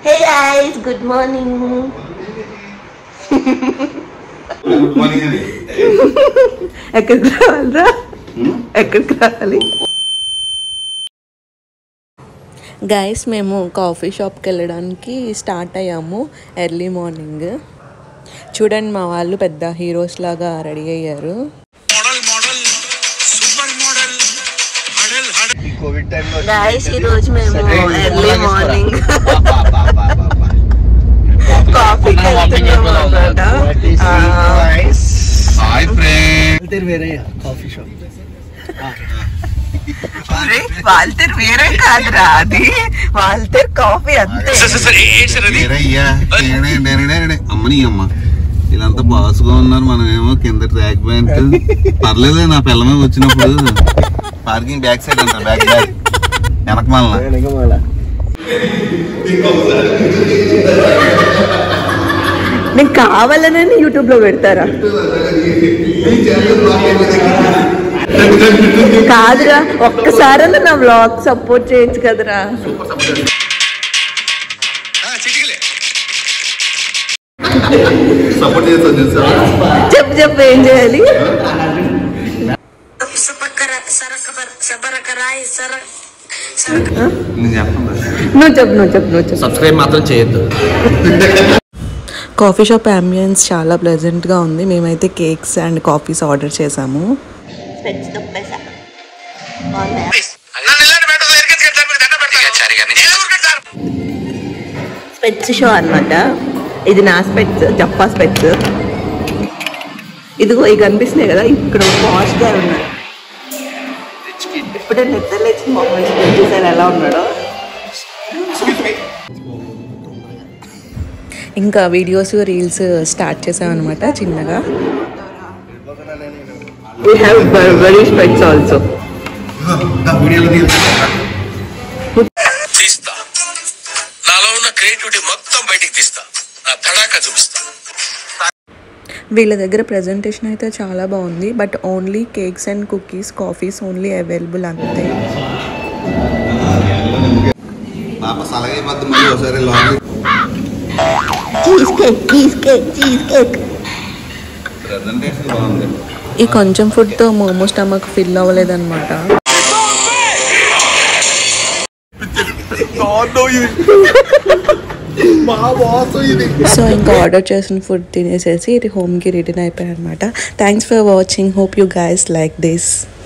హే guys good morning good morning అని ఎక్కడికి రావాలరా ఎక్కడికి రావాలి గైస్ మేము కాఫీ షాప్కి వెళ్ళడానికి స్టార్ట్ అయ్యాము ఎర్లీ మార్నింగ్ చూడండి మా వాళ్ళు పెద్ద హీరోస్ లాగా రెడీ అయ్యారు ఈ కోవిడ్ టైంలో గైస్ ఈరోజు మేము ఎర్లీ మార్నింగ్ కాఫీకి వెళ్తున్నాం అన్నమాట hi friend coffee shop Waltair వేరే కాదురా అది వాల్తేర్ కాఫీ అంతే అయ్యా అమ్మని అమ్మ వీళ్ళంతా బాసుగా ఉన్నారు మనం ఏమో కింద ట్రాక్ బ్యాంక్ పర్లేదు నా పిల్లమే వచ్చినప్పుడు పార్కింగ్ బ్యాక్ సైడ్ అంటారు బ్యాక్ బ్యాక్ వెనక మళ్ళా నేను కావాలనని యూట్యూబ్ లో పెడతారా కాదురా ఒక్కసారన్నా నా వ్లాగ్ సపోర్ట్ చేయొచ్చు కదరా సపోర్ట్ చేస్తాను చూసా చెప్పు చెప్పు ఏం చేయాలి నేను చెప్పండి నువ్వు చెప్పు నువ్వు చెప్పు నువ్వు చెప్పు సబ్స్క్రైబ్ మాత్రం చేయొద్దు కాఫీ షాప్ అంబియన్స్ చాలా ప్లెజెంట్గా ఉంది మేమైతే కేక్స్ అండ్ కాఫీస్ ఆర్డర్ చేసాము స్పెట్స్ షో అన్నమాట ఇది నా స్పెట్స్ జప్పా స్పెట్స్ ఇదిగో ఇవి కనిపిస్తున్నాయి కదా ఇక్కడ పాష్ గా ఉన్నాయి ఇప్పుడే నిద్రలేచి మొహం చూసారు ఎలా ఉన్నాడో ఇంకా వీడియోస్ రీల్స్ స్టార్ట్ చేసామన్నమాట చిన్నగా we have Burberry specs also వీడియోలో తీస్తా నాలో ఉన్న క్రియేటివిటీ మొత్తం బయటికి తీస్తా నా తడాక చూపిస్తా వీళ్ళ దగ్గర ప్రజెంటేషన్ అయితే చాలా బాగుంది but only cakes and cookies coffees only available అంతే పాప సలహా మధ్య మళ్ళీ ఒకసారి long cheese cake cheese cake cheese cake presentation బాగుంది ఈ కొంచెం ఫుడ్తో మోమో స్టమక్ ఫిల్ అవ్వలేదన్నమాట సో ఇంకా ఆర్డర్ చేసిన ఫుడ్ తినేసేసి ఇది హోమ్కి రిటర్న్ అయిపోయాయి అనమాట thanks for watching hope you guys like this